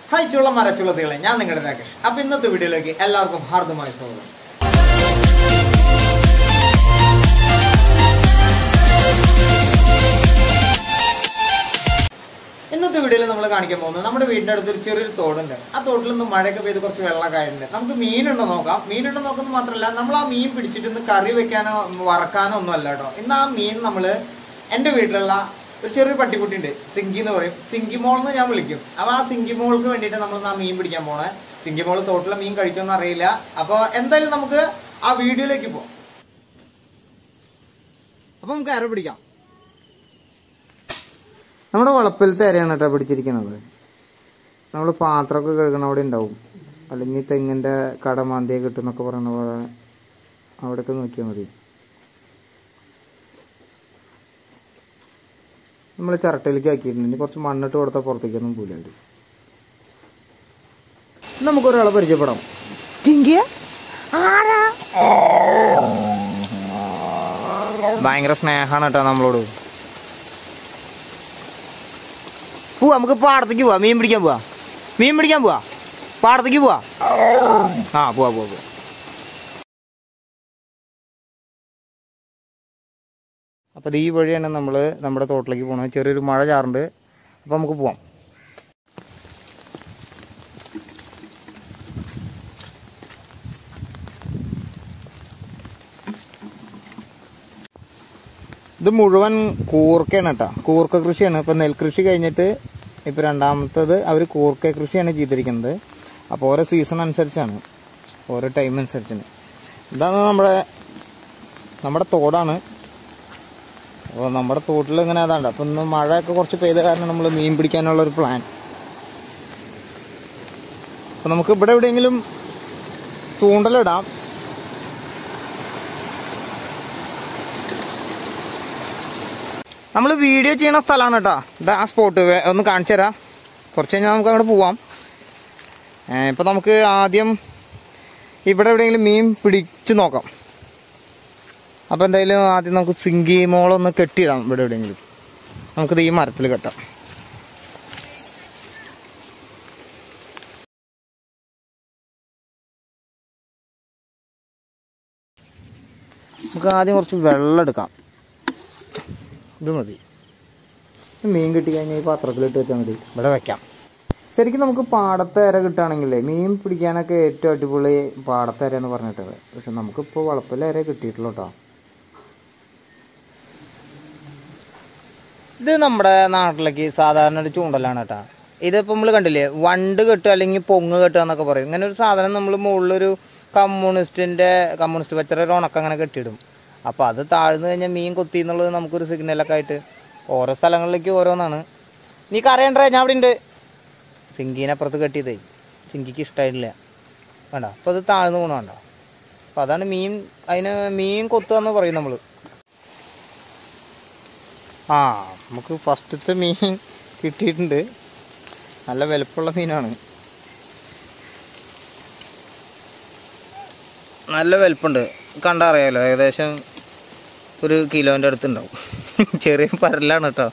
hi ചുള്ള മരച്ചുള്ളതികളെ ഞാൻ നിങ്ങളുടെ രാകേഷ് അപ്പൊ ഇന്നത്തെ വീഡിയോയിലേക്ക് എല്ലാവർക്കും ഹാർദമായ സ്വാഗതം ഇന്നത്തെ വീഡിയോയിൽ നമ്മൾ കാണിക്കാൻ പോകുന്നത് നമ്മുടെ വീടിന്റെ അടുത്ത് ഒരു ചെറിയൊരു തോടുണ്ട് ആ തോട്ടിൽ നിന്ന് മഴയൊക്കെ പെയ്ത് കുറച്ച് വെള്ളമൊക്കെ ആയിട്ടുണ്ട് നമുക്ക് മീനുണ്ടോ നോക്കാം മീനുണ്ടോ നോക്കുന്നത് മാത്രമല്ല നമ്മൾ ആ മീൻ പിടിച്ചിട്ട് ഇന്ന് കറി വെക്കാനോ വറക്കാനോ ഒന്നും അല്ല കേട്ടോ ഇന്ന് ആ മീൻ നമ്മൾ എൻ്റെ വീട്ടിലുള്ള ഒരു ചെറിയൊരു പട്ടിക്കുട്ടി ഉണ്ട് സിങ്കി എന്ന് പറയും സിങ്കി മോൾ എന്ന് ഞാൻ വിളിക്കും അപ്പോൾ ആ സിങ്കി മോൾക്ക് വേണ്ടിയിട്ട് നമ്മൾ ആ മീൻ പിടിക്കാൻ പോണേ സിങ്കി മോൾ തോട്ടിലെ മീൻ കഴിക്കുമെന്ന് അറിയില്ല അപ്പോൾ എന്തായാലും നമുക്ക് ആ വീഡിയോയിലേക്ക് പോകാം അപ്പോൾ നമുക്ക് അര പിടിക്കാം നമ്മുടെ വളപ്പിലത്തെ അരയാണ് കേട്ടോ പിടിച്ചിരിക്കുന്നത് നമ്മൾ പാത്രമൊക്കെ കഴുകണ അവിടെ ഉണ്ടാവും അല്ലെങ്കിൽ തെങ്ങിൻ്റെ കടമാന്തിയെ കിട്ടുന്നൊക്കെ പറയുന്ന പോലെ അവിടെയൊക്കെ നോക്കിയാൽ മതി നമ്മൾ ചിരട്ടയിലേക്ക് ആക്കിയിട്ടുണ്ട് ഇനി കുറച്ച് മണ്ണിട്ട് കൊടുത്താൽ പുറത്തേക്കൊന്നും പോയില്ല അവർ നമുക്കൊരാളെ പരിചയപ്പെടാം ഭയങ്കര സ്നേഹമാണ് കേട്ടോ നമ്മളോട് പോവാ നമുക്ക് പാടത്തേക്ക് പോവാ മീൻ പിടിക്കാൻ പോവാ മീൻ പിടിക്കാൻ പോവാ പാടത്തേക്ക് പോവാ ആ പോവാ പോവാ പോവാ അപ്പോൾ ഈ വഴിയാണ് നമ്മൾ നമ്മുടെ തോട്ടിലേക്ക് പോകുന്നത് ചെറിയൊരു മഴ ചാറുണ്ട് അപ്പോൾ നമുക്ക് പോവാം ഇത് മുഴുവൻ കൂർക്കയാണ് കേട്ടോ കൂർക്ക കൃഷിയാണ് ഇപ്പം നെൽകൃഷി കഴിഞ്ഞിട്ട് ഇപ്പം രണ്ടാമത്തത് അവർ കൂർക്ക കൃഷിയാണ് ചെയ്തിരിക്കുന്നത് അപ്പോൾ ഓരോ സീസൺ അനുസരിച്ചാണ് ഓരോ ടൈം അനുസരിച്ചാണ് ഇതാണ് നമ്മുടെ നമ്മുടെ തോടാണ് അപ്പോൾ നമ്മുടെ തോട്ടിൽ ഇങ്ങനെ അതാണ്ട് അപ്പം ഇന്ന് മഴയൊക്കെ കുറച്ച് പെയ്ത കാരണം നമ്മൾ മീൻ പിടിക്കാനുള്ള ഒരു പ്ലാൻ അപ്പം നമുക്ക് ഇവിടെ എവിടെയെങ്കിലും ചൂണ്ടലിടാം നമ്മൾ വീഡിയോ ചെയ്യണ സ്ഥലമാണ് കേട്ടോ ഇത് ആ സ്പോട്ട് ഒന്ന് കാണിച്ചു തരാം കുറച്ച് കഴിഞ്ഞാൽ നമുക്ക് അങ്ങോട്ട് പോവാം ഇപ്പം നമുക്ക് ആദ്യം ഇവിടെ എവിടെയെങ്കിലും മീൻ പിടിച്ചു നോക്കാം അപ്പോൾ എന്തായാലും ആദ്യം നമുക്ക് സിങ്കി മോളൊന്ന് കെട്ടിയിടാം ഇവിടെ എവിടെയെങ്കിലും നമുക്കിത് ഈ മരത്തിൽ കെട്ടാം നമുക്ക് ആദ്യം കുറച്ച് വെള്ളം എടുക്കാം ഇത് മതി മീൻ കിട്ടി കഴിഞ്ഞാൽ ഈ പാത്രത്തിലിട്ട് വെച്ചാൽ മതി ഇവിടെ വെക്കാം ശരിക്കും നമുക്ക് പാടത്തെ ഇര കിട്ടുകയാണെങ്കിലേ മീൻ പിടിക്കാനൊക്കെ ഏറ്റവും അടിപൊളി പാടത്തെ ഇര എന്ന് പറഞ്ഞിട്ടത് പക്ഷെ നമുക്കിപ്പോൾ വളപ്പിലെ ഇര കിട്ടിയിട്ടുള്ളൂ കേട്ടോ ഇത് നമ്മുടെ നാട്ടിലേക്ക് സാധാരണ ഒരു ചൂണ്ടലാണ് കേട്ടോ ഇതിപ്പോൾ നമ്മൾ കണ്ടില്ലേ വണ്ട് കെട്ടുക അല്ലെങ്കിൽ പൊങ്ങ് കെട്ടുക എന്നൊക്കെ പറയും ഇങ്ങനെ ഒരു സാധനം നമ്മൾ മുകളിലൊരു കമ്മ്യൂണിസ്റ്റിൻ്റെ കമ്മ്യൂണിസ്റ്റ് വെച്ചറ ഒരു ഉണക്കം അങ്ങനെ കെട്ടിയിടും അപ്പോൾ അത് താഴ്ന്നു കഴിഞ്ഞാൽ മീൻ കൊത്തി എന്നുള്ളത് നമുക്കൊരു സിഗ്നലൊക്കെ ആയിട്ട് ഓരോ സ്ഥലങ്ങളിലേക്ക് ഓരോന്നാണ് നീ കരയണ്ടേ ഞാൻ അവിടെ ഉണ്ട് സിങ്കിനെ അപ്പുറത്ത് കെട്ടിയതേ സിങ്കിക്ക് ഇഷ്ടമായിട്ടില്ല വേണ്ട അപ്പോൾ അത് താഴ്ന്നു പോകണം വേണ്ട അപ്പോൾ അതാണ് മീൻ അതിന് മീൻ കൊത്തുക എന്ന് പറയും നമ്മൾ ആ നമുക്ക് ഫസ്റ്റത്തെ മീൻ കിട്ടിയിട്ടുണ്ട് നല്ല വലുപ്പമുള്ള മീനാണ് നല്ല വലുപ്പമുണ്ട് കണ്ടറിയാലോ ഏകദേശം ഒരു കിലോൻ്റെ അടുത്തുണ്ടാവും ചെറിയ പരലാണ് കേട്ടോ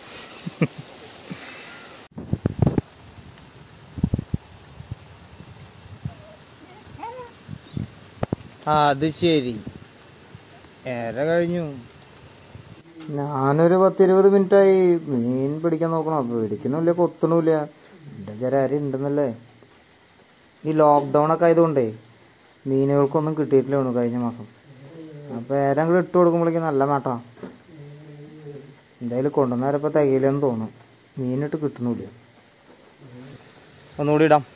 ആ അത് ശരി ഏറെ കഴിഞ്ഞു ഞാനൊരു പത്തിരുപത് മിനിറ്റായി മീൻ പിടിക്കാൻ നോക്കണം പിടിക്കണില്ല കൊത്തണില്ല എൻ്റെ ചില ആരും ഉണ്ടെന്നല്ലേ ഈ ലോക്ക്ഡൗൺ ഒക്കെ ആയതുകൊണ്ടേ മീനുകൾക്കൊന്നും കിട്ടിയിട്ടില്ല വേണു കഴിഞ്ഞ മാസം അപ്പോൾ ഏരെങ്കിലും ഇട്ട് കൊടുക്കുമ്പോഴേക്കും നല്ല മാട്ടാ എന്തായാലും കൊണ്ടുവന്നേരപ്പോൾ തികയില്ലെന്ന് തോന്നും മീനിട്ട് കിട്ടണില്ല ഒന്നുകൂടി ഇടാം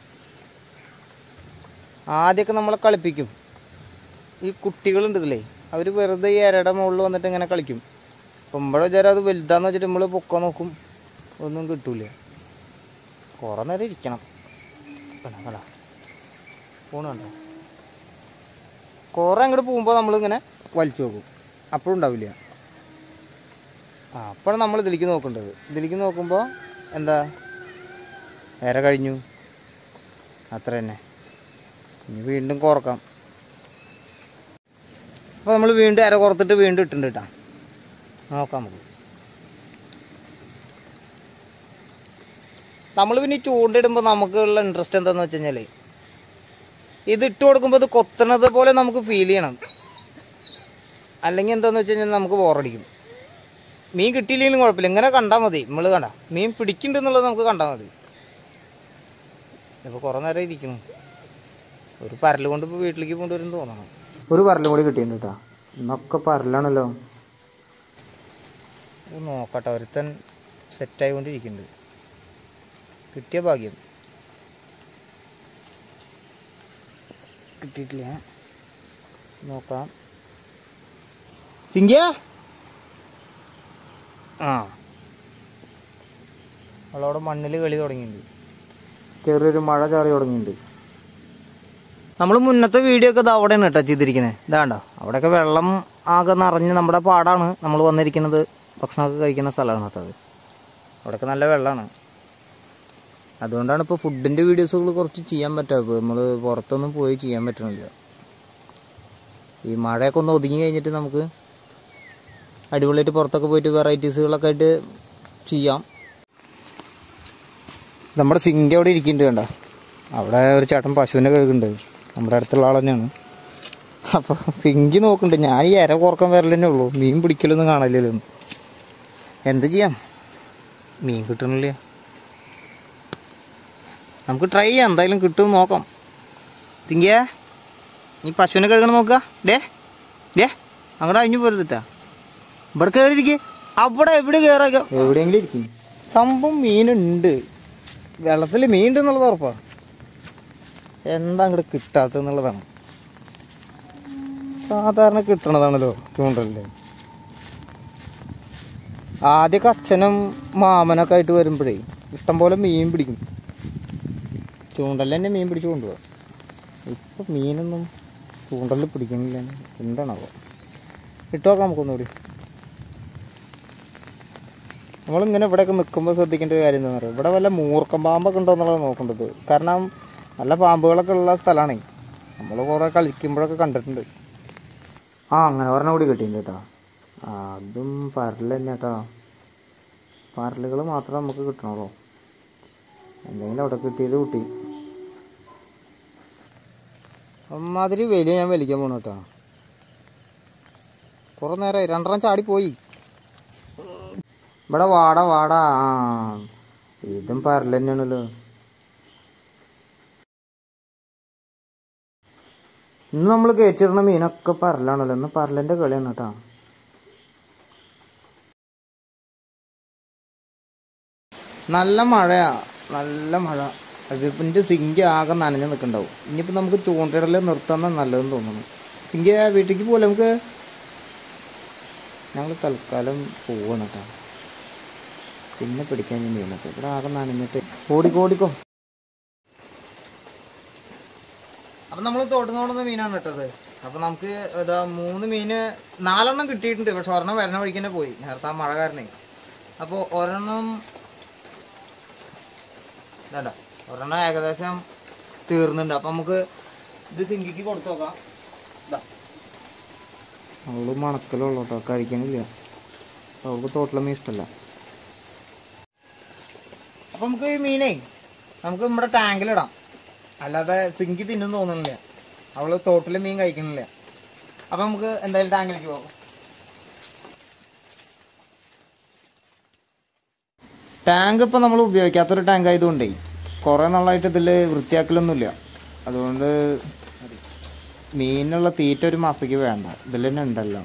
ആദ്യമൊക്കെ നമ്മളെ കളിപ്പിക്കും ഈ കുട്ടികളുണ്ട് ഇതിലേ അവർ വെറുതെ ഈ ഇരയുടെ മുകളിൽ വന്നിട്ട് ഇങ്ങനെ കളിക്കും അപ്പം ഇവിടെ വിചാരം അത് വലുതാന്ന് വെച്ചിട്ട് നമ്മൾ പൊക്കാൻ നോക്കും ഒന്നും കിട്ടൂല കുറേ നേരം ഇരിക്കണം കണ്ട കണ്ട പോണുണ്ടോ കുറേ അങ്ങോട്ട് പോകുമ്പോൾ നമ്മളിങ്ങനെ വലിച്ചു നോക്കും അപ്പോഴും ഉണ്ടാവില്ല ആ അപ്പോഴാണ് നമ്മൾ ഇതിലേക്ക് നോക്കേണ്ടത് ഇതിലേക്ക് നോക്കുമ്പോൾ എന്താ നേരെ കഴിഞ്ഞു അത്ര തന്നെ ഇനി വീണ്ടും കുറക്കാം അപ്പോൾ നമ്മൾ വീണ്ടും അര കുറത്തിട്ട് വീണ്ടും ഇട്ടുണ്ട് കേട്ടോ നോക്കാം നമുക്ക് നമ്മൾ പിന്നെ ഈ ചൂണ്ടിടുമ്പോൾ നമുക്കുള്ള ഇൻട്രസ്റ്റ് എന്താണെന്ന് വെച്ച് കഴിഞ്ഞാൽ ഇത് ഇട്ട് കൊടുക്കുമ്പോൾ ഇത് കൊത്തണത് പോലെ നമുക്ക് ഫീൽ ചെയ്യണം അല്ലെങ്കിൽ എന്താണെന്ന് വെച്ച് കഴിഞ്ഞാൽ നമുക്ക് ബോറടിക്കും മീൻ കിട്ടിയില്ലെങ്കിലും കുഴപ്പമില്ല ഇങ്ങനെ കണ്ടാൽ മതി നമ്മൾ കണ്ട മീൻ പിടിക്കുന്നുണ്ടെന്നുള്ളത് നമുക്ക് കണ്ടാൽ മതി ഇപ്പോൾ കുറേ നേരം ഇരിക്കുന്നു ഒരു പരൽ കൊണ്ട് ഇപ്പോൾ വീട്ടിലേക്ക് കൊണ്ടുവരും തോന്നണം ഒരു പരലും കൂടി കിട്ടിയിട്ടുണ്ട് കേട്ടോ ഇന്നൊക്കെ പരലാണല്ലോ ഇത് നോക്കട്ടെ ഒരുത്തൻ സെറ്റായിക്കൊണ്ടിരിക്കുന്നുണ്ട് കിട്ടിയ ഭാഗ്യം കിട്ടിയിട്ടില്ല നോക്കാം ചിങ്കിയ ആ അവളവിടെ മണ്ണിൽ കളി തുടങ്ങിയിട്ടുണ്ട് ചെറിയൊരു മഴ ചാറി തുടങ്ങിയിട്ടുണ്ട് നമ്മൾ മുന്നത്തെ വീഡിയോ ഒക്കെ ഇത് അവിടെയാണ് കേട്ടോ ചെയ്തിരിക്കുന്നത് ഇതാണ്ടോ അവിടെയൊക്കെ വെള്ളം ആകെ നിറഞ്ഞ് നമ്മുടെ പാടാണ് നമ്മൾ വന്നിരിക്കുന്നത് ഭക്ഷണമൊക്കെ കഴിക്കുന്ന സ്ഥലമാണ് കേട്ടോ അത് അവിടെയൊക്കെ നല്ല വെള്ളമാണ് അതുകൊണ്ടാണ് ഇപ്പോൾ ഫുഡിൻ്റെ വീഡിയോസുകൾ കുറച്ച് ചെയ്യാൻ പറ്റാത്തത് നമ്മൾ പുറത്തൊന്നും പോയി ചെയ്യാൻ പറ്റണില്ല ഈ മഴയൊക്കെ ഒന്ന് ഒതുങ്ങി കഴിഞ്ഞിട്ട് നമുക്ക് അടിപൊളിയായിട്ട് പുറത്തൊക്കെ പോയിട്ട് വെറൈറ്റീസുകളൊക്കെ ആയിട്ട് ചെയ്യാം നമ്മുടെ സിങ്ക് അവിടെ ഇരിക്കുന്നുണ്ട് കണ്ട അവിടെ ഒരു ചേട്ടൻ പശുവിനെ കഴുകുന്നുണ്ട് നമ്മുടെ അടുത്തുള്ള ആൾ തന്നെയാണ് അപ്പോൾ സിങ്കി നോക്കുന്നുണ്ട് ഞാൻ ഈ ഇര കുറക്കാൻ വരൽ തന്നെ ഉള്ളൂ മീൻ പിടിക്കലൊന്നും കാണില്ലല്ലോ എന്ത് ചെയ്യാം മീൻ കിട്ടണില്ല നമുക്ക് ട്രൈ ചെയ്യാം എന്തായാലും കിട്ടും നോക്കാം തിങ്കിയ നീ പശുവിനെ കഴുകണം നോക്കുക ഡേ ഡേ അങ്ങോട്ട് അഴിഞ്ഞു പോരുത്തിട്ടാ ഇവിടെ കയറിയിരിക്കെ അവിടെ എവിടെ കയറാക്ക എവിടെയെങ്കിലും ഇരിക്കും സംഭവം മീനുണ്ട് വെള്ളത്തിൽ മീൻ ഉണ്ട് എന്നുള്ളത് ഉറപ്പാ എന്താ അങ്ങോട്ട് കിട്ടാത്തെന്നുള്ളതാണ് സാധാരണ കിട്ടണതാണല്ലോ ചൂണ്ടല്ലേ ആദ്യമൊക്കെ അച്ഛനും മാമനൊക്കെ ആയിട്ട് വരുമ്പോഴേ ഇഷ്ടംപോലെ മീൻ പിടിക്കും ചൂണ്ടലിൽ തന്നെ മീൻ പിടിച്ചു കൊണ്ടുപോകാം ഇപ്പം മീനൊന്നും ചൂണ്ടലിൽ പിടിക്കുന്നില്ല എന്താണാവോ ഇട്ട് നോക്കാം നമുക്കൊന്നുകൂടി നമ്മളിങ്ങനെ ഇവിടെയൊക്കെ നിൽക്കുമ്പോൾ ശ്രദ്ധിക്കേണ്ട ഒരു കാര്യം എന്താണെന്ന് പറയുക ഇവിടെ വല്ല മൂർക്കം പാമ്പൊക്കെ ഉണ്ടോ എന്നുള്ളത് നോക്കേണ്ടത് കാരണം നല്ല പാമ്പുകളൊക്കെ ഉള്ള സ്ഥലമാണേ നമ്മൾ കുറേ കളിക്കുമ്പോഴൊക്കെ കണ്ടിട്ടുണ്ട് ആ അങ്ങനെ പറഞ്ഞ കൂടി കിട്ടിയിട്ടുണ്ട് കേട്ടോ ആ, അതും പരൽ തന്നെ കേട്ടോ പരലുകൾ മാത്രമേ നമുക്ക് കിട്ടണുള്ളൂ എന്തെങ്കിലും അവിടെ കിട്ടിയത് കിട്ടി അമ്മാതിരി വലിയ ഞാൻ വലിക്കാൻ പോണു കേട്ടോ കുറേ നേരമായി രണ്ടെണ്ണം ചാടിപ്പോയി ഇവിടെ വാട വാട ആ ഇതും പരൽ തന്നെയാണല്ലോ ഇന്ന് നമ്മൾ കയറ്റിടുന്ന മീനൊക്കെ പരലാണല്ലോ ഇന്ന് പരലിന്റെ കളിയാണ് കേട്ടോ നല്ല മഴയാ നല്ല മഴ അതിപ്പിൻ്റെ സിങ്കി ആകെ നനഞ്ഞ് നിൽക്കണ്ടാവും ഇനിയിപ്പോൾ നമുക്ക് ചൂണ്ടയിടൽ നിർത്താൻ നല്ലതെന്ന് തോന്നുന്നു സിങ്കി വീട്ടിലേക്ക് പോലെ നമുക്ക് ഞങ്ങൾ തൽക്കാലം പോവാണ് കേട്ടോ പിന്നെ പിടിക്കാൻ ഞാൻ മീനൊക്കെ ഇവിടെ ആകെ നനഞ്ഞിട്ട് ഓടിക്കോ ഓടിക്കോ അപ്പം നമ്മൾ തൊടുന്നോടുന്ന മീനാണ് ഇട്ടത് അപ്പം നമുക്ക് ഇതാ മൂന്ന് മീന് നാലെണ്ണം കിട്ടിയിട്ടുണ്ട് പക്ഷെ ഒരെണ്ണം വരണ വഴിക്ക് തന്നെ പോയി നേരത്തെ ആ മഴ കാരണേ അപ്പോൾ ഒരെണ്ണം വേണ്ട ഒരെണ്ണം ഏകദേശം തീർന്നുണ്ട് അപ്പം നമുക്ക് ഇത് സിങ്കിക്ക് കൊടുത്തു നോക്കാം ഇതാ അവള് മണക്കലുള്ളൂ കേട്ടോ കഴിക്കണില്ല അവൾക്ക് തോട്ടിലെ മീൻ ഇഷ്ടമല്ല അപ്പം നമുക്ക് ഈ മീനേ നമുക്ക് നമ്മുടെ ടാങ്കിലിടാം അല്ലാതെ സിങ്കി തിന്നും തോന്നുന്നില്ല അവള് തോട്ടിലെ മീൻ കഴിക്കണില്ല അപ്പം നമുക്ക് എന്തായാലും ടാങ്കിലേക്ക് പോകാം ടാങ്ക് ഇപ്പം നമ്മൾ ഉപയോഗിക്കാത്തൊരു ടാങ്ക് ആയതുകൊണ്ടേ കുറേ നാളായിട്ട് ഇതിൽ വൃത്തിയാക്കലൊന്നുമില്ല അതുകൊണ്ട് മീനിനുള്ള തീറ്റ ഒരു മാസത്തേക്ക് വേണ്ട ഇതിൽ തന്നെ ഉണ്ടല്ലോ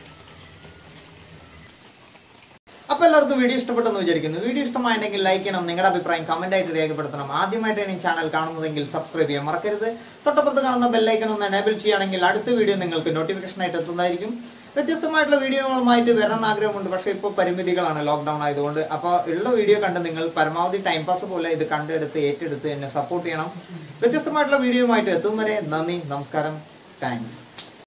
അപ്പൊ എല്ലാവർക്കും വീഡിയോ ഇഷ്ടപ്പെട്ടെന്ന് വിചാരിക്കുന്നു വീഡിയോ ഇഷ്ടമായിട്ടുണ്ടെങ്കിൽ ലൈക്ക് ചെയ്യണം നിങ്ങളുടെ അഭിപ്രായം കമന്റ് ആയിട്ട് രേഖപ്പെടുത്തണം ആദ്യമായിട്ടാണ് ഈ ചാനൽ കാണുന്നതെങ്കിൽ സബ്സ്ക്രൈബ് ചെയ്യാൻ മറക്കരുത് തൊട്ടപ്പുറത്ത് കാണുന്ന ബെല്ലൈക്കൺ ഒന്ന് എനേബിൾ ചെയ്യുകയാണെങ്കിൽ അടുത്ത വീഡിയോ നിങ്ങൾക്ക് നോട്ടിഫിക്കേഷൻ ആയിട്ട് എത്തുന്നതായിരിക്കും വ്യത്യസ്തമായിട്ടുള്ള വീഡിയോകളുമായിട്ട് വരാൻ ആഗ്രഹമുണ്ട് പക്ഷേ ഇപ്പോൾ പരിമിതികളാണ് ലോക്ക്ഡൌൺ ആയതുകൊണ്ട് അപ്പോൾ ഉള്ള വീഡിയോ കണ്ട് നിങ്ങൾ പരമാവധി ടൈം പാസ് പോലെ ഇത് കണ്ടെടുത്ത് ഏറ്റെടുത്ത് എന്നെ സപ്പോർട്ട് ചെയ്യണം വ്യത്യസ്തമായിട്ടുള്ള വീഡിയോയുമായിട്ട് എത്തും വരെ നന്ദി നമസ്കാരം താങ്ക്സ്